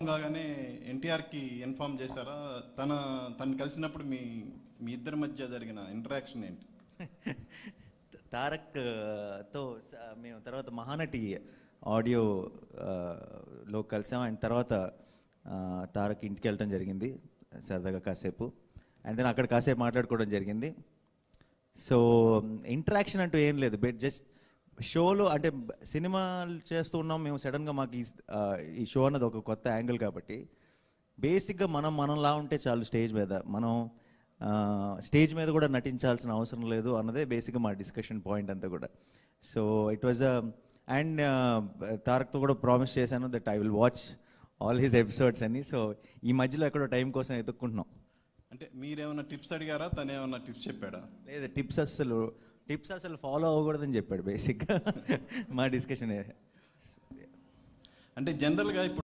కాగానే ఎన్టీఆర్కి ఇన్ఫార్మ్ చేశారా తన తను కలిసినప్పుడు మీ మీ ఇద్దరి మధ్య జరిగిన ఇంటరాక్షన్ ఏంటి తారక్ ఆ, తో స- మేము తర్వాత మహానటి ఆడియో ఆ, లో కలిసాం అండ్ తర్వాత ఆ, తారక్ ఇంటికి వెళ్ళటం జరిగింది సరదాగా కాసేపు అండ్ దెన్ అక్కడ కాసేపు మాట్లాడుకోవడం జరిగింది సో ఇంటరాక్షన్ అంటూ ఏం లేదు బట్ జస్ట్ షోలో అంటే సినిమాలు చేస్తూ ఉన్నాం మేము సడన్గా మాకు ఈ ఆ, ఈ షో అన్నది ఒక కొత్త యాంగిల్ కాబట్టి బేసిక్గా మనం మనలా ఉంటే చాలు స్టేజ్ మీద మనం ఆ, స్టేజ్ మీద కూడా నటించాల్సిన అవసరం లేదు అన్నదే బేసిక్గా మా డిస్కషన్ పాయింట్ అంతా కూడా సో ఇట్ వాజ్ అండ్ తారక్తో కూడా ప్రామిస్ చేశాను that I will watch all his episodes అని సో ఈ మధ్యలో ఎక్కడో టైం కోసం ఎత్తుక్కుంటున్నాం అంటే మీరేమైనా టిప్స్ అడిగారా తను ఏమైనా టిప్స్ చెప్పాడా లేదు టిప్స్ అసలు టిప్స్ అసలు ఫాలో అవ్వకూడదని చెప్పాడు బేసిక్గా మా డిస్కషన్ అంటే జనరల్గా ఇప్పుడు